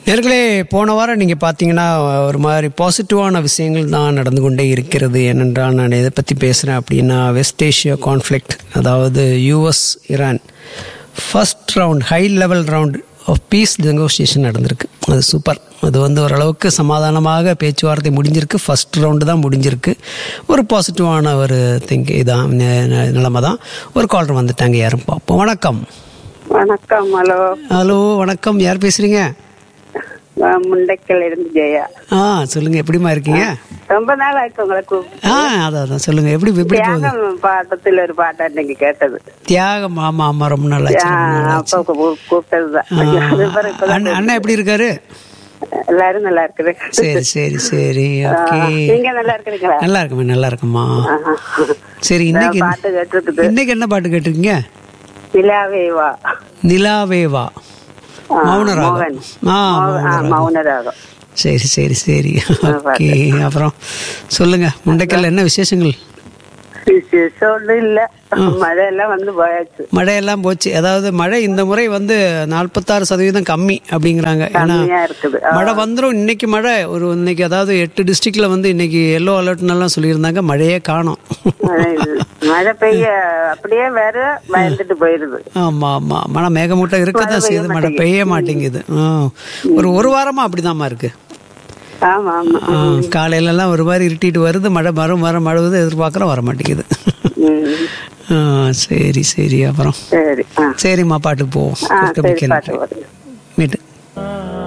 நேர்களே போன வாரம் நீங்கள் பார்த்தீங்கன்னா ஒரு மாதிரி பாசிட்டிவான விஷயங்கள் தான் நடந்து கொண்டே இருக்கிறது ஏனென்றால் நான் எதை பற்றி பேசுகிறேன் அப்படின்னா வெஸ்ட் ஏஷியா கான்ஃப்ளிக்ட் அதாவது US Iran first round high level round of peace negotiation நடந்திருக்கு அது சூப்பர் அது வந்து ஓரளவுக்கு சமாதானமாக பேச்சுவார்த்தை முடிஞ்சிருக்கு ஃபர்ஸ்ட் ரவுண்டு தான் முடிஞ்சிருக்கு ஒரு பாசிட்டிவான ஒரு திங்க் இதான் நிலைமை தான் ஒரு காலர் வந்துட்டாங்க யாரும் பார்ப்போம் வணக்கம் வணக்கம் ஹலோ ஹலோ வணக்கம் யார் பேசுகிறீங்க நான் முண்டைக்கல் இருந்து ஜெயா ஆ சொல்லுங்க எப்படிமா இருக்கீங்க ரொம்ப நாள் ஆயிடுச்சு உங்களை கூப்பிட்டு ஆ அதான் அதான் சொல்லுங்க எப்படி எப்படி போகுது தியாகம் பாட்டத்தில் ஒரு பாட்டா நீங்க கேட்டது தியாகம் ஆமா ஆமா ரொம்ப நாள் ஆச்சு ஆ, ரொம்ப நாள் ஆச்சு. அப்ப கூ- கூப்பிட்டதுதான் ஆ, அது பிறகு இப்பதான் அண்ணன் அண்ணன் எப்படி இருக்காரு எல்லாரும் நல்லா இருக்குது சரி சரி சரி ஓகே நீங்க நல்லா இருக்கிறீங்களா நல்லா இருக்குமா நல்லா இருக்குமா ஆஹா. சரி இன்னைக்கு என்ன- பாட்டு கேட்டிருக்குது இன்னைக்கு என்ன பாட்டு கேட்டிருக்கீங்க நிலாவே வா நிலாவேவா ஆ, மௌனராகம் மோகன். ஆ மௌ- ஆ, மௌனராகம் மௌனராகம் சரி சரி சரி ஓகே அப்புறம் சொல்லுங்க முண்டைக்கல்ல என்ன விசேஷங்கள் விசேஷம் ஒண்ணும் இல்ல மழை எல்லாம் வந்து போயாச்சு மழையெல்லாம் போச்சு அதாவது மழை இந்த முறை வந்து நாற்பத்தாறு சதவீதம் கம்மி அப்படிங்கிறாங்க ஏன்னா கம்மியா இருக்குது ஆ, மழை வந்துடும் இன்னைக்கு மழை ஒரு இன்னைக்கு அதாவது எட்டு டிஸ்ட்ரிக்ட்ல வந்து இன்னைக்கு எல்லோ அலர்ட்னெல்லாம் சொல்லியிருந்தாங்க மழையே காணும் மழை இது. மழை பெய்ய அப்படியே வேற பயந்துட்டு போயிருது ஆமா ஆமா மழை மேகமூட்டம் இருக்கதான் செய்யுது மழை பெய்ய மாட்டேங்குது ஆ. ஒரு ஒரு வாரமா அப்படிதாம்மா இருக்கு ஆமா ஆமா ஆ, காலையில எல்லாம் ஒரு மாதிரி இருட்டிட்டு வருது மழை வரும் வர மழை வருது எதிர்பார்க்குறோம் வர மாட்டேங்குது ம். ஆ, சரி சரி அப்புறம் சரி ஆ சரிம்மா பாட்டுக்கு போவோம் ஆ கூப்பிட்டு சரி மிக்க பாட்டு நன்றி போடுங்க மீட்டு